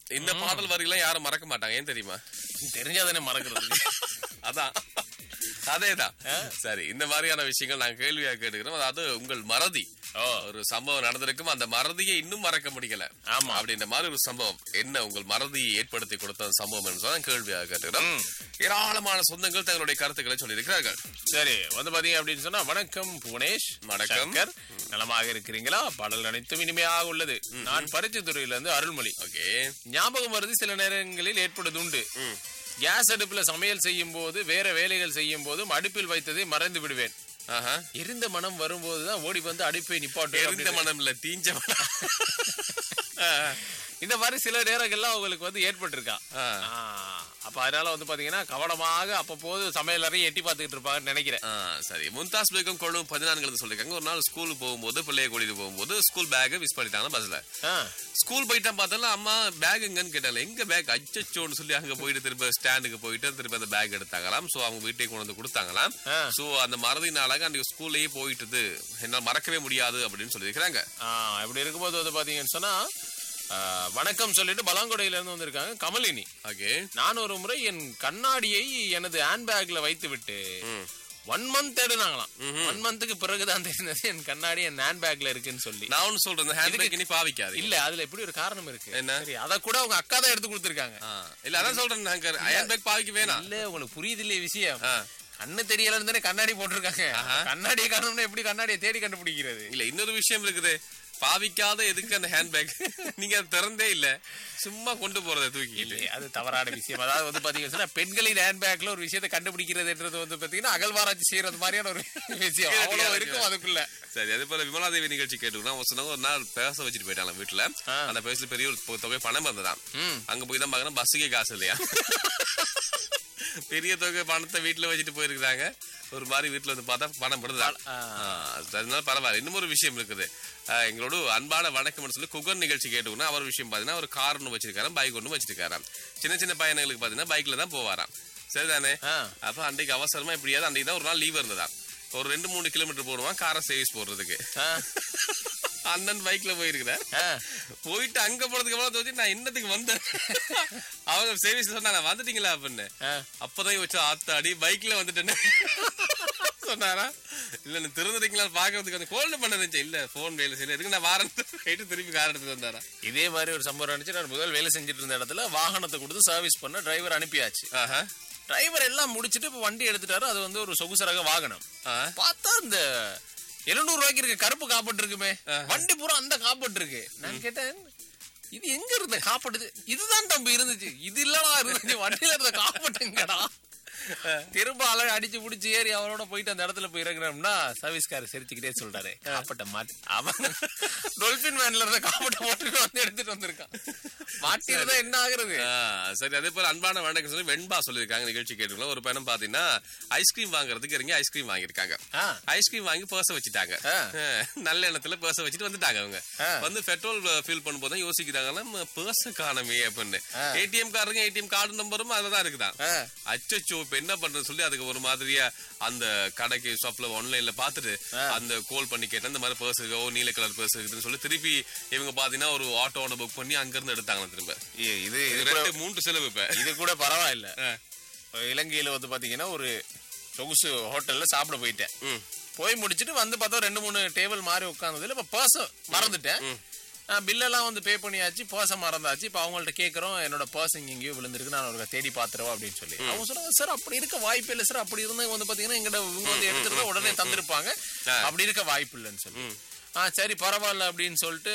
இந்த பாடல் வரிலாம் யாரும் மறக்க மாட்டாங்க ஏன் தெரியுமா தெரிஞ்சாதானே மறக்கிறது அதான் அதேதான் சரி இந்த மாதிரியான விஷயங்கள் நாங்க கேள்வியா கேட்டுக்கிறோம் அதாவது உங்கள் மறதி ஓ ஒரு சம்பவம் நடந்திருக்கும் அந்த மறதியை இன்னும் மறக்க முடியல ஆமா. அப்படின்ற மாதிரி ஒரு சம்பவம் என்ன உங்கள் மறதியை ஏற்படுத்தி கொடுத்த அந்த சம்பவம் என்று சொன்னா கேள்வியாக கேட்டுக்கிறோம் ஏராளமான சொந்தங்கள் தங்களுடைய கருத்துக்களை சொல்லியிருக்கிறார்கள் சரி வந்து பாத்தீங்க அப்படின்னு சொன்னா வணக்கம் புவனேஷ் வணக்கம். சங்கர் நலமாக இருக்கிறீங்களா பாடல் அனைத்தும் இனிமையாக உள்ளது நான் பரிச்சை துறையில இருந்து அருள்மொழி ஓகே ஞாபகம் வருது சில நேரங்களில் ஏற்படுவது உண்டு கேஸ் அடுப்புல சமையல் செய்யும் போது வேற வேலைகள் செய்யும் போதும் அடுப்பில் வைத்ததை மறந்து விடுவேன் ஆஹா எரிந்த மனம் வரும்போதுதான் ஓடி வந்து அடுப்பை நிப்பாட்டு எரிந்த மனம் இல்ல தீஞ்ச மனம் இந்த மாதிரி சில நேரங்கள்லாம் உங்களுக்கு வந்து ஏற்பட்டிருக்கா ஆ. ஆ, அப்ப அதனால வந்து பாத்தீங்கன்னா கவனமாக அப்பப்போது சமையல் அறையை எட்டி பார்த்துக்கிட்டு இருப்பாங்கன்னு நினைக்கிறேன் ஆ, சரி மும்தாஸ் பேகம் கொள்ளும் பதினான்கு சொல்லிருக்காங்க ஒரு நாள் ஸ்கூலுக்கு போகும்போது பிள்ளைய கூட்டிட்டு போகும்போது ஸ்கூல் பேக்கை மிஸ் பண்ணிட்டாங்க பஸ்ல ஆ, ஸ்கூல் போயிட்டா பார்த்தாலும் அம்மா பேக் எங்கன்னு கேட்டாங்க எங்க பேக் அச்சச்சோன்னு சொல்லி அங்க போயிட்டு திரும்ப ஸ்டாண்டுக்கு போயிட்டு திரும்ப அந்த பேக் எடுத்தாங்களாம் சோ அவங்க வீட்டுக்கு கொண்டு வந்து கொடுத்தாங்களாம் ஆ. சோ அந்த மறதி நாளாக அன்றைக்கு ஸ்கூல்லயே போயிட்டுது என்னால மறக்கவே முடியாது அப்படின்னு சொல்லியிருக்கிறாங்க ஆ, இப்படி இருக்கும்போது வந்து பாத்தீங்கன்னு சொன்னா ஆ, வணக்கம் சொல்லிட்டு பலாங்குடையில இருந்து வந்திருக்காங்க கமலினி ஓகே நான் ஒரு முறை என் கண்ணாடியை எனது ஹேண்ட்பேக்ல வைத்து விட்டு ஒன் மந்த் தேடுனாங்களாம் ஒன் மந்த்துக்கு பிறகுதான் தெரிந்தது என் கண்ணாடி என் ஹேண்ட்பேக்ல இருக்குன்னு சொல்லி நான் ஒன்னு சொல்றேன் ஹேண்ட் பேக் இனி பாவிக்காது இல்ல அதுல எப்படி ஒரு காரணம் இருக்கு என்ன? சரி அத கூட அவங்க அக்கா தான் எடுத்து கொடுத்திருக்காங்க ஆ, இல்ல அதான் சொல்றேன் நாங்க ஹேண்ட் பேக் பாவிக்க வேணாம் இல்ல உங்களுக்கு புரியுது இல்லையே விஷயம் ஆ. கண்ணு தெரியலன்னு தானே கண்ணாடி போட்டிருக்காங்க கண்ணாடியை காரணம்னா எப்படி கண்ணாடியை தேடி கண்டுபிடிக்கிறது இல்ல இன்னொரு விஷயம் இருக்குது பாவிக்காத எதுக்கு அந்த ஹேண்ட் பேக் நீங்க அதை திறந்தே இல்ல சும்மா கொண்டு போறதை தூக்கிட்டு இல்லையே, அது தவறான விஷயம் அதாவது வந்து பாத்தீங்கன்னா சொன்னா, பெண்களின் ஹேண்ட்பேக்ல ஒரு விஷயத்தை கண்டுபிடிக்கிறதுன்றது வந்து பாத்தீங்கன்னா அகழ்வாராய்ச்சி செய்யறது மாதிரியான ஒரு விஷயம் அவ்வளவு இருக்கும் அதுக்குள்ள சரி அதே போல விமலாதேவி நிகழ்ச்சி கேட்டுக்கணும் அவங்க சொன்னாங்க ஒரு நாள் பேச வச்சுட்டு போயிட்டாங்க வீட்டுல ஆ. அந்த பேசல பெரிய ஒரு தொ- தொகை பணம் இருந்ததாம் ம். அங்க போய் தான் பாக்கணும் பஸ்ஸுக்கே காசு இல்லையா பெரிய தொகை பணத்தை வீட்டுல வச்சுட்டு போயிருக்காங்க ஒரு மாதிரி வீட்டுல வந்து பார்த்தா பணம் படுதான் ஆ. அதனால பரவாயில்ல இன்னும் ஒரு விஷயம் இருக்குது ஆ, எங்களோட அன்பான வணக்கம்னு சொல்லி குகர் நிகழ்ச்சி கேட்டுக்கணும் அவர் விஷயம் பாத்தீங்கன்னா ஒரு கார் ஒன்று வச்சிருக்காராம் பைக் ஒன்று வச்சிருக்காராம் சின்ன சின்ன பையனுங்களுக்கு பாத்தீங்கன்னா பைக்ல தான் போவாராம் சரிதானே ஆ. அப்ப அன்றைக்கு அவசரமா இப்படியாவது அன்றைக்கு தான் ஒரு நாள் லீவ் இருந்ததா ஒரு ரெண்டு மூணு கிலோமீட்டர் போடுவான் காரை சர்வீஸ் போடுறதுக்கு ஆ, அண்ணன் பைக்ல போயிருக்கிறேன் ஆ. போயிட்டு அங்க போறதுக்கு அப்புறம் தோச்சு நான் என்னத்துக்கு வந்தேன் அவங்க சர்வீஸ் சொன்னாங்க வந்துட்டீங்களா அப்படின்னு ஆ. அப்பதான் வச்சு ஆத்தாடி பைக்ல வந்துட்டேன்னு சொன்னாரா இல்ல நீ திறந்துட்டீங்களா பாக்குறதுக்கு அந்த கோல்டு பண்ண இருந்துச்சு இல்ல போன் வேலை செய்யல இருக்கு நான் வாரம் போயிட்டு திருப்பி கார் எடுத்துட்டு வந்தாரா இதே மாதிரி ஒரு சம்பவம் நினைச்சு நான் முதல் வேலை செஞ்சுட்டு இருந்த இடத்துல வாகனத்தை கொடுத்து சர்வீஸ் பண்ண டிரைவர் அனுப்பியாச்சு ஆஹா டிரைவர் எல்லாம் முடிச்சிட்டு இப்ப வண்டி எடுத்துட்டாரு அது வந்து ஒரு சொகுசு ரக வாகனம் ஆ. பார்த்தா இந்த எழுநூறு ரூபாய்க்கு இருக்க கருப்பு காப்பட்டு இருக்குமே வண்டி பூரா அந்த காப்பட்டு இருக்கு நான் கேட்டேன் இது எங்க இருந்த காப்பட்டு இதுதான் தம்பி இருந்துச்சு இது இல்லடா இருந்துச்சு வண்டியில இருந்த காப்பட்டுங்கடா திரும்ப அழ அடிச்சு புடிச்சு ஏறி அவரோட போயிட்டு அந்த இடத்துல போய் இறங்குறோம்னா சர்வீஸ்காரர் சிரிச்சுக்கிட்டே சொல்றாரு காப்பட்ட மாட்டி அவன் டொல்பின் வேன்ல இருந்த காப்பட்ட போட்டு வந்து எடுத்துட்டு வந்திருக்கான் மாட்டிருந்தா என்ன ஆகுறது ஆ, சரி அதே போல அன்பான வணக்கம் சொல்லி வெண்பா சொல்லியிருக்காங்க நிகழ்ச்சி கேட்டுக்கலாம் ஒரு பையனும் பாத்தீங்கன்னா ஐஸ்கிரீம் வாங்குறதுக்கு இறங்கி ஐஸ்கிரீம் வாங்கியிருக்காங்க ஆ. ஐஸ்கிரீம் வாங்கி பேச வச்சுட்டாங்க ஆ. ஆ, நல்ல எண்ணத்துல பேச வச்சுட்டு வந்துட்டாங்க அவங்க ஆ. வந்து பெட்ரோல் ஃபில் பண்ணும்போது தான் யோசிக்கிறாங்க பேச காணமே அப்படின்னு ஆ. ஏடிஎம் கார்டுங்க ஏடிஎம் கார்டு நம்பரும் அதுதான் இருக்குதான் ஆ. அச்சச்சோ இப்ப என்ன பண்றது சொல்லி அதுக்கு ஒரு மாதிரியா அந்த கடைக்கு ஷாப்ல ஆன்லைன்ல பாத்துட்டு அந்த கால் பண்ணி கேட்டேன் இந்த மாதிரி பர்ஸ் இருக்கோ நீல கலர் பர்ஸ் இருக்குதுன்னு சொல்லி திருப்பி இவங்க பாத்தீங்கன்னா ஒரு ஆட்டோ ஒன்று புக் பண்ணி அங்க இருந்து எடுத்தாங்க திரும்ப இது இது இது கூட ரெண்டு மூன்று செலவு இப்ப இது கூட பரவாயில்ல ஆ. இப்ப இலங்கையில வந்து பாத்தீங்கன்னா ஒரு சொகுசு ஹோட்டல்ல சாப்பிட போயிட்டேன் ம். போய் முடிச்சிட்டு வந்து பார்த்தா ரெண்டு மூணு டேபிள் மாதிரி உட்கார்ந்ததுல இப்ப பர்ஸ் மறந்துட்டேன் பில்லெல்லாம் வந்து பே பண்ணியாச்சு பர்ஸை மறந்தாச்சு இப்ப அவங்கள்ட்ட கேட்கறோம் என்னோட பர்ஸ் இங்க எங்கேயோ விழுந்திருக்கு நான் ஒரு தேடி பாத்துறவா அப்படின்னு சொல்லி அவங்க சொன்னாங்க சார் அப்படி இருக்க வாய்ப்பு இல்லை சார் அப்படி இருந்தா வந்து பாத்தீங்கன்னா எங்கிட்ட இவங்க வந்து எடுத்துருந்தா உடனே தந்திருப்பாங்க அப்படி இருக்க வாய்ப்பு இல்லைன்னு சொல்லி ஆ சரி பரவாயில்ல அப்படின்னு சொல்லிட்டு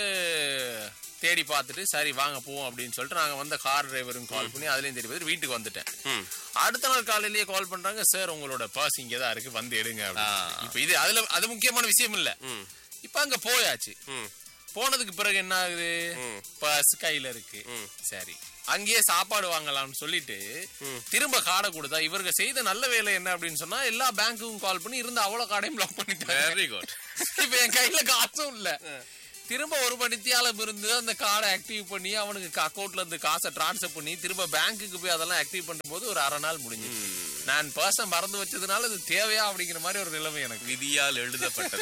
தேடி பார்த்துட்டு சரி வாங்க போவோம் அப்படின்னு சொல்லிட்டு நாங்க வந்த கார் டிரைவரும் கால் பண்ணி அதுலயும் தேடி பார்த்துட்டு வீட்டுக்கு வந்துட்டேன் ம். அடுத்த நாள் காலையிலேயே கால் பண்றாங்க சார் உங்களோட பர்ஸ் இங்கே தான் இருக்கு வந்து எடுங்க அப்படின்னு. ஆ. இப்ப இது அதுல அது முக்கியமான விஷயம் இல்ல ம். இப்ப அங்க போயாச்சு ம். போனதுக்கு பிறகு என்ன ஆகுது ம். பர்ஸ் கையில இருக்கு ம். சரி அங்கேயே சாப்பாடு வாங்கலாம்னு சொல்லிட்டு திரும்ப காடை கொடுத்தா இவருக்கு செய்த நல்ல வேலை என்ன அப்படின்னு சொன்னா எல்லா பேங்க்குக்கும் கால் பண்ணி இருந்த அவ்வளவு காடையும் பிளாக் பண்ணிட்டாங்க வெரி குட் இப்ப என் கையில காசும் இல்ல திரும்ப ஒரு மணித்தியாலம் இருந்து அந்த கார்டை ஆக்டிவ் பண்ணி அவனுக்கு அக்கௌண்ட்ல இருந்து காசை டிரான்ஸ்ஃபர் பண்ணி திரும்ப பேங்க்குக்கு போய் அதெல்லாம் ஆக்டிவ் பண்ணும்போது ஒரு அரை நாள் முடிஞ்சு நான் பர்சன் மறந்து வச்சதுனால இது தேவையா அப்படிங்கிற மாதிரி ஒரு நிலைமை எனக்கு விதியால் எழுதப்பட்டது